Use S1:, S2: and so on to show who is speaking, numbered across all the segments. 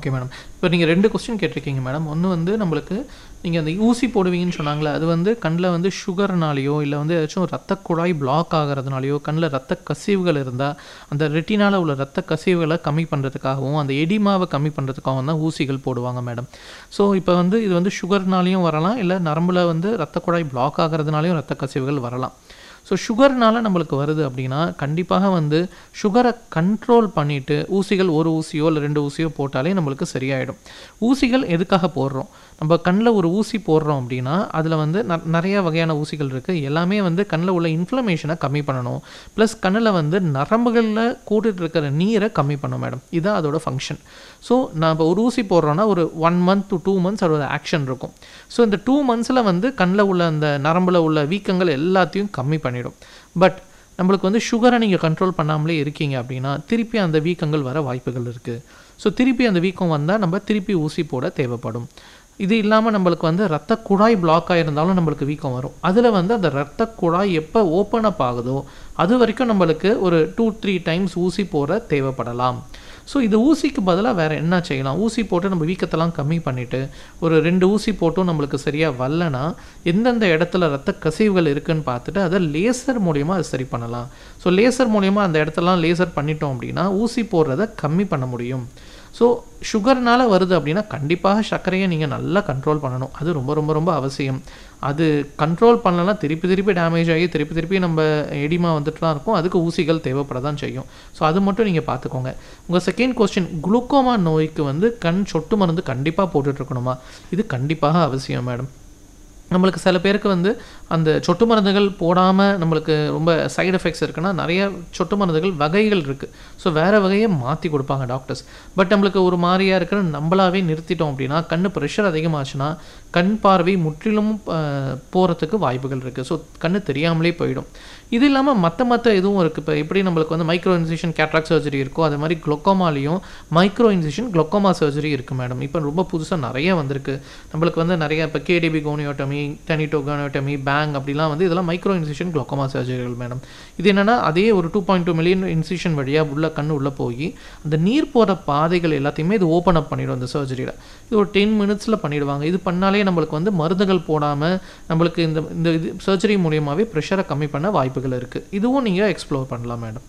S1: okay madam இப்போ நீங்கள் ரெண்டு கொஸ்டின் கேட்டிருக்கீங்க மேடம் ஒன்று வந்து நம்மளுக்கு நீங்கள் அந்த ஊசி போடுவீங்கன்னு சொன்னாங்களே அது வந்து கண்ணில் வந்து சுகர்னாலேயோ இல்லை வந்து ஏதாச்சும் ரத்த குழாய் பிளாக் ஆகிறதுனாலையோ கண்ணில் ரத்த கசிவுகள் இருந்தால் அந்த ரெட்டினால உள்ள ரத்த கசிவுகளை கம்மி பண்ணுறதுக்காகவும் அந்த எடிமாவை கம்மி பண்ணுறதுக்காகவும் தான் ஊசிகள் போடுவாங்க மேடம் ஸோ இப்போ வந்து இது வந்து சுகர்னாலையும் வரலாம் இல்லை நரம்புல வந்து ரத்த குழாய் பிளாக் ஆகிறதுனாலையும் ரத்த கசிவுகள் வரலாம் ஸோ சுகர்னால நம்மளுக்கு வருது அப்படின்னா கண்டிப்பாக வந்து சுகரை கண்ட்ரோல் பண்ணிவிட்டு ஊசிகள் ஒரு ஊசியோ இல்லை ரெண்டு ஊசியோ போட்டாலே நம்மளுக்கு சரியாயிடும் ஊசிகள் எதுக்காக போடுறோம் நம்ம கண்ணில் ஒரு ஊசி போடுறோம் அப்படின்னா அதில் வந்து ந நிறைய வகையான ஊசிகள் இருக்குது எல்லாமே வந்து கண்ணில் உள்ள இன்ஃப்ளமேஷனை கம்மி பண்ணணும் ப்ளஸ் கண்ணில் வந்து நரம்புகளில் கூட்டிட்டு இருக்கிற நீரை கம்மி பண்ணும் மேடம் இதுதான் அதோட ஃபங்க்ஷன் ஸோ நான் இப்போ ஒரு ஊசி போடுறோன்னா ஒரு one month to two months அதோட ஆக்ஷன் இருக்கும் ஸோ இந்த டூ மந்த்ஸில் வந்து கண்ணில் உள்ள அந்த நரம்பில் உள்ள வீக்கங்கள் எல்லாத்தையும் கம்மி பண்ணிடும் பட் நம்மளுக்கு வந்து சுகரை நீங்கள் கண்ட்ரோல் பண்ணாமலே இருக்கீங்க அப்படின்னா திருப்பி அந்த வீக்கங்கள் வர வாய்ப்புகள் இருக்குது ஸோ திருப்பி அந்த வீக்கம் வந்தால் நம்ம திருப்பி ஊசி போட தேவைப்படும் இது இல்லாமல் நம்மளுக்கு வந்து ரத்த குழாய் பிளாக் ஆகிருந்தாலும் நம்மளுக்கு வீக்கம் வரும் அதில் வந்து அந்த ரத்த குழாய் எப்போ ஓப்பன் அப் ஆகுதோ அது வரைக்கும் நம்மளுக்கு ஒரு டூ த்ரீ டைம்ஸ் ஊசி போட தேவைப்படலாம் ஸோ இது ஊசிக்கு பதிலாக வேறு என்ன செய்யலாம் ஊசி போட்டு நம்ம வீக்கத்தெல்லாம் கம்மி பண்ணிவிட்டு ஒரு ரெண்டு ஊசி போட்டும் நம்மளுக்கு சரியாக வரலனா எந்தெந்த இடத்துல ரத்த கசிவுகள் இருக்குன்னு பார்த்துட்டு அதை லேசர் மூலியமா அதை சரி பண்ணலாம் ஸோ லேசர் மூலியமா அந்த இடத்தெல்லாம் லேசர் பண்ணிட்டோம் அப்படின்னா ஊசி போடுறதை கம்மி பண்ண முடியும் ஸோ சுகர்னால வருது அப்படின்னா கண்டிப்பாக சர்க்கரையை நீங்கள் நல்லா கண்ட்ரோல் பண்ணணும் அது ரொம்ப ரொம்ப ரொம்ப அவசியம் அது கண்ட்ரோல் பண்ணலன்னா திருப்பி திருப்பி டேமேஜ் ஆகி திருப்பி திருப்பி நம்ம எடிமா வந்துட்டு தான் இருக்கும் அதுக்கு ஊசிகள் தேவைப்பட தான் செய்யும் ஸோ அது மட்டும் நீங்கள் பார்த்துக்கோங்க உங்கள் செகண்ட் கொஸ்டின் குளுக்கோமா நோய்க்கு வந்து கண் சொட்டு மருந்து கண்டிப்பாக போட்டுட்ருக்கணுமா இது கண்டிப்பாக அவசியம் மேடம் நம்மளுக்கு சில பேருக்கு வந்து அந்த சொட்டு மருந்துகள் போடாமல் நம்மளுக்கு ரொம்ப சைடு எஃபெக்ட்ஸ் இருக்குன்னா நிறைய சொட்டு மருந்துகள் வகைகள் இருக்குது ஸோ வேறு வகையை மாற்றி கொடுப்பாங்க டாக்டர்ஸ் பட் நம்மளுக்கு ஒரு மாதிரியாக இருக்கிற நம்மளாவே நிறுத்திட்டோம் அப்படின்னா கண் ப்ரெஷர் அதிகமாச்சுன்னா கண் பார்வை முற்றிலும் போகிறதுக்கு வாய்ப்புகள் இருக்குது ஸோ கண் தெரியாமலே போயிடும் இது இல்லாமல் மற்ற மற்ற இதுவும் இருக்குது இப்போ எப்படி நம்மளுக்கு வந்து மைக்ரோ இன்சிஷன் கேட்ராக் சர்ஜரி இருக்கோ அது மாதிரி குளோக்கோமாலையும் மைக்ரோ இன்சிஷன் குளோக்கோமா சர்ஜரி இருக்குது மேடம் இப்போ ரொம்ப புதுசாக நிறைய வந்திருக்கு நம்மளுக்கு வந்து நிறைய இப்போ கேடிபி கோனியோட்டமி டெனிட்டோ கோனியோட்டமி பேங் அப்படிலாம் வந்து இதெல்லாம் மைக்ரோ இன்சிஷன் குளோக்கோமா சர்ஜரிகள் மேடம் இது என்னென்னா அதே ஒரு two point two million incision வழியாக உள்ள கண் உள்ளே போய் அந்த நீர் போகிற பாதைகள் எல்லாத்தையுமே இது ஓப்பன் அப் பண்ணிடும் அந்த சர்ஜரியில் இது ஒரு டென் மினிட்ஸில் பண்ணிடுவாங்க இது பண்ணாலே நம்மளுக்கு வந்து மருந்துகள் போடாமல் நம்மளுக்கு இந்த இந்த இது சர்ஜரி மூலியமாகவே ப்ரெஷரை கம்மி பண்ண வாய்ப்புகள் இருக்குது இதுவும் நீங்கள் எக்ஸ்ப்ளோர் பண்ணலாம் மேடம்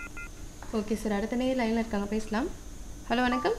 S2: ஓகே சார் அடுத்த நேர் லைனில் இருக்காங்க பேசலாம் ஹலோ வணக்கம்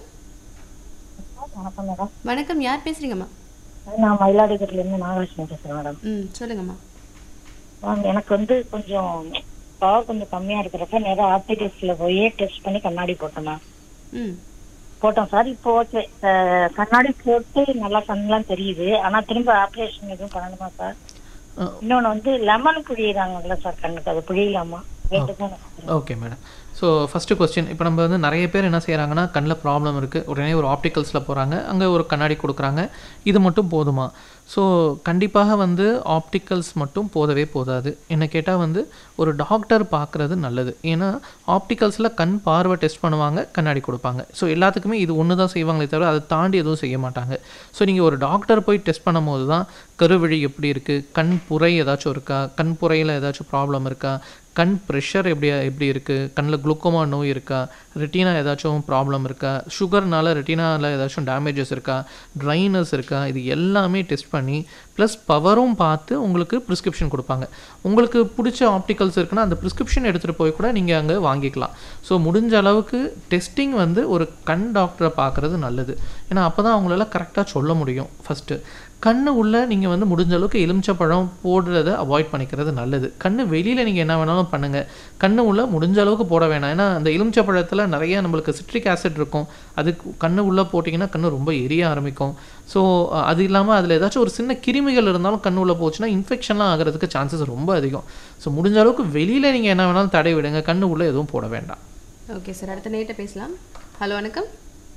S3: வணக்கம் மேடம்
S2: வணக்கம் யார் பேசுறீங்கம்மா
S3: நான் மயிலாடுதுறையிலேருந்து நாகலட்சுமி பேசுகிறேன் மேடம்
S2: ம் சொல்லுங்கம்மா
S3: மேம் எனக்கு வந்து கொஞ்சம் பவர் கொஞ்சம் கம்மியாக இருக்கிறப்ப நேராக ஆர்டிடிஎஸ்ல போய் டெஸ்ட் பண்ணி கண்ணாடி போட்டோம் மேம்
S2: ம்
S3: போட்டோம் சார் இப்போ ஓகே கண்ணாடி போட்டு நல்லா கண்ணெலாம் தெரியுது ஆனால் திரும்ப ஆப்ரேஷன் எதுவும் பண்ணணுமா சார்
S1: அஹ்,
S3: இன்னொன்று வந்து லெமன் புழியிறாங்கல்ல சார் கண்ணுக்கு அது புழியலாமா ரெண்டுக்கும்
S1: okay madam so first question இப்போ நம்ம வந்து நிறைய பேர் என்ன செய்கிறாங்கன்னா கண்ணில் ப்ராப்ளம் இருக்குது உடனே ஒரு ஆப்டிக்கல்ஸில் போகிறாங்க அங்கே ஒரு கண்ணாடி கொடுக்குறாங்க இது மட்டும் போதுமா ஸோ கண்டிப்பாக வந்து ஆப்டிக்கல்ஸ் மட்டும் போதவே போதாது என்ன கேட்டால் வந்து ஒரு டாக்டர் பார்க்குறது நல்லது ஏன்னா ஆப்டிக்கல்ஸில் கண் பார்வை டெஸ்ட் பண்ணுவாங்க கண்ணாடி கொடுப்பாங்க ஸோ எல்லாத்துக்குமே இது ஒன்று தான் செய்வாங்களே தவிர அதை தாண்டி எதுவும் செய்ய மாட்டாங்க ஸோ நீங்கள் ஒரு டாக்டர் போய் டெஸ்ட் பண்ணும்போது தான் கருவழி எப்படி இருக்குது கண் புரை ஏதாச்சும் இருக்கா கண் புரையில் ஏதாச்சும் ப்ராப்ளம் இருக்கா கண் ப்ரெஷர் எப்படி எப்படி இருக்குது கண்ணில் குளுக்கோமா நோய் இருக்கா ரெட்டினா ஏதாச்சும் ப்ராப்ளம் இருக்கா சுகர்னால ரெட்டினாவில் ஏதாச்சும் டேமேஜஸ் இருக்கா ட்ரைனஸ் இருக்கா இது எல்லாமே டெஸ்ட் பண்ணி ப்ளஸ் பவரும் பார்த்து உங்களுக்கு ப்ரிஸ்கிரிப்ஷன் கொடுப்பாங்க உங்களுக்கு பிடிச்ச ஆப்டிகல்ஸ் இருக்குன்னா அந்த ப்ரிஸ்கிரிப்ஷன் எடுத்துகிட்டு போய் கூட நீங்கள் அங்கே வாங்கிக்கலாம் ஸோ முடிஞ்ச அளவுக்கு டெஸ்டிங் வந்து ஒரு கண் டாக்டரை பார்க்குறது நல்லது ஏன்னா அப்போ தான் அவங்களால கரெக்டாக சொல்ல முடியும் ஃபஸ்ட்டு கண்ணு உள்ள நீங்கள் வந்து முடிஞ்ச அளவுக்கு எலுமிச்சப்பழம் போடுறத அவாய்ட் பண்ணிக்கிறது நல்லது கண்ணு வெளியில் நீங்கள் என்ன வேணாலும் பண்ணுங்கள் கண்ணு உள்ள முடிஞ்ச அளவுக்கு போட வேணாம் ஏன்னா அந்த எலுமிச்சப்பழத்தில் நிறைய நம்மளுக்கு சிட்ரிக் ஆசிட் இருக்கும் அது கண்ணு உள்ளே போட்டிங்கன்னா கண்ணு ரொம்ப எரிய ஆரம்பிக்கும் ஸோ அது இல்லாமல் அதில் ஏதாச்சும் ஒரு சின்ன கிருமிகள் இருந்தாலும் கண்ணு உள்ள போச்சுன்னா இன்ஃபெக்ஷன்லாம் ஆகிறதுக்கு சான்சஸ் ரொம்ப அதிகம் ஸோ முடிஞ்ச அளவுக்கு வெளியில் நீங்கள் என்ன வேணாலும் தடை விடுங்க கண்ணு உள்ளே எதுவும் போட வேண்டாம்
S2: ஓகே சார் அடுத்த நேர்கிட்ட பேசலாம் ஹலோ வணக்கம்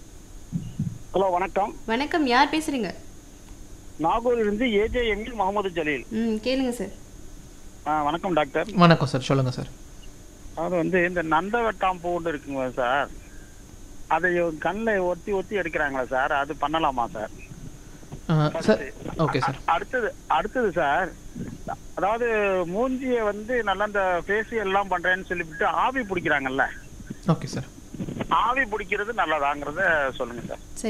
S4: ஹலோ வணக்கம்
S2: வணக்கம் யார் பேசுறீங்க
S4: நாகூரிலிருந்து ஏஜே எம்இல் முகமது ஜலீல்
S2: ம் கேளுங்க சார்
S4: ஆ வணக்கம் டாக்டர்
S1: வணக்கம் சார் சொல்லுங்கள் சார்
S4: அது வந்து இந்த நந்தவட்டாம் பூண்டு இருக்குங்க சார் அதை கண்ணில் ஒத்தி ஒத்தி எடுக்கிறாங்களா சார் அது பண்ணலாமா சார்
S1: சார் ஓகே சார்
S4: அடுத்தது அடுத்தது சார் அதாவது மூஞ்சியை வந்து நல்லா இந்த ஃபேஷியல் எல்லாம் பண்றேன்னு சொல்லிவிட்டு ஆவி பிடிக்கிறாங்கல்ல
S1: ஓகே சார்
S4: ஆவி பிடிக்கிறது நல்லதாங்கிறத சொல்லுங்க சார்
S2: சரி